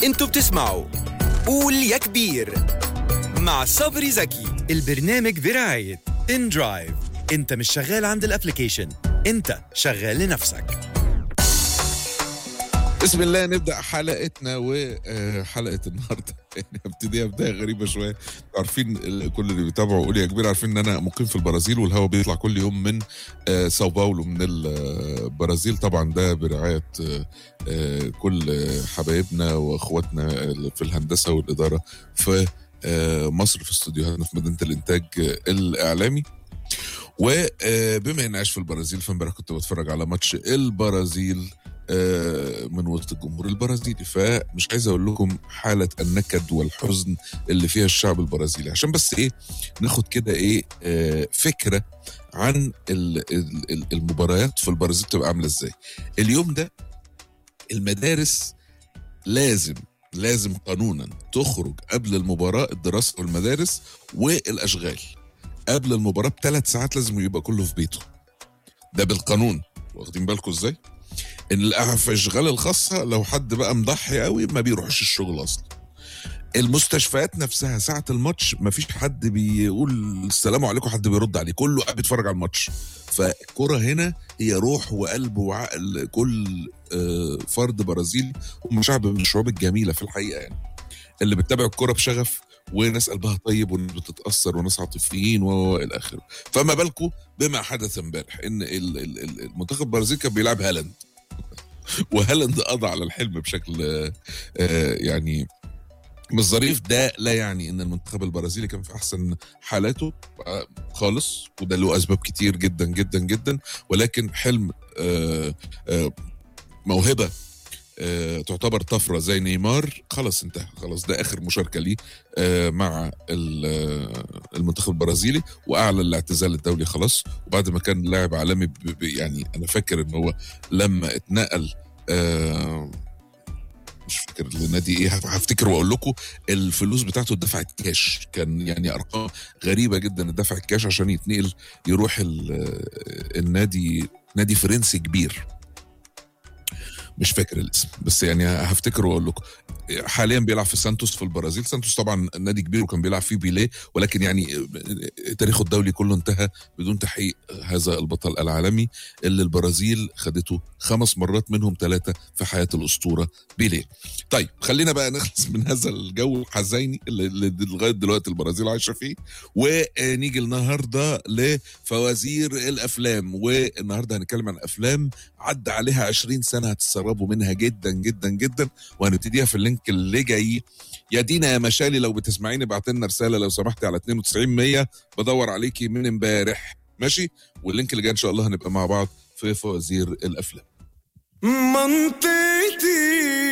انتوا بتسمعوا قول يا كبير مع صبري زكي البرنامج برعاية ان درايف انت مش شغال عند الابليكيشن انت شغال لنفسك بسم الله نبدا حلقتنا وحلقه النهارده يعني هبتديها بدايه غريبه شويه عارفين ال- كل اللي بيتابعوا قولي يا كبير عارفين ان انا مقيم في البرازيل والهواء بيطلع كل يوم من آه، ساو باولو من البرازيل طبعا ده برعايه آه، آه، كل آه، حبايبنا واخواتنا في الهندسه والاداره في آه، مصر في استوديوهاتنا في مدينه الانتاج آه، الاعلامي وبما اني عايش في البرازيل فامبارح كنت بتفرج على ماتش البرازيل آه، من وسط الجمهور البرازيلي فمش عايز اقول لكم حاله النكد والحزن اللي فيها الشعب البرازيلي عشان بس ايه ناخد كده ايه آه، فكره عن ال- ال- ال- المباريات في البرازيل تبقى عامله ازاي اليوم ده المدارس لازم لازم قانونا تخرج قبل المباراه الدراسه والمدارس والاشغال قبل المباراه بثلاث ساعات لازم يبقى كله في بيته ده بالقانون واخدين بالكم ازاي ان الاشغال الخاصه لو حد بقى مضحي قوي ما بيروحش الشغل اصلا المستشفيات نفسها ساعة الماتش ما فيش حد بيقول السلام عليكم حد بيرد عليه كله قاعد بيتفرج على الماتش فالكرة هنا هي روح وقلب وعقل كل آه، فرد برازيلي هم شعب من الشعوب الجميلة في الحقيقة يعني اللي بتتابع الكرة بشغف وناس قلبها طيب وناس بتتأثر وناس عاطفيين والى اخره فما بالكم بما حدث امبارح ان ال- ال- ال- المنتخب البرازيلي كان بيلعب هالاند وهالاند قضى على الحلم بشكل آه، آه، يعني مش ظريف ده لا يعني ان المنتخب البرازيلي كان في احسن حالاته آه، خالص وده له اسباب كتير جدا جدا جدا ولكن حلم آه، آه، موهبه آه، تعتبر طفره زي نيمار خلاص انتهى خلاص ده اخر مشاركه ليه آه، مع ال- آه، المنتخب البرازيلي واعلن الاعتزال الدولي خلاص وبعد ما كان لاعب عالمي ب- ب- يعني انا فاكر ان هو لما اتنقل آه، مش فاكر النادي ايه هف- هفتكر واقول لكم الفلوس بتاعته اتدفعت كاش كان يعني ارقام غريبه جدا اتدفعت كاش عشان يتنقل يروح ال- النادي نادي فرنسي كبير مش فاكر الاسم بس يعني هفتكر واقول لكم حاليا بيلعب في سانتوس في البرازيل سانتوس طبعا نادي كبير وكان بيلعب فيه بيليه ولكن يعني تاريخه الدولي كله انتهى بدون تحقيق هذا البطل العالمي اللي البرازيل خدته خمس مرات منهم ثلاثه في حياه الاسطوره بيليه طيب خلينا بقى نخلص من هذا الجو الحزيني اللي اللي لغايه دلوقتي البرازيل عايشه فيه ونيجي النهارده لفوازير الافلام والنهارده هنتكلم عن افلام عدى عليها 20 سنه هتستغربوا منها جدا جدا جدا وهنبتديها في اللينك اللي جاي يا دينا يا مشالي لو بتسمعيني بعت لنا رساله لو سمحتي على 92 100 بدور عليكي من امبارح ماشي واللينك اللي جاي ان شاء الله هنبقى مع بعض في فوازير الافلام منطقتي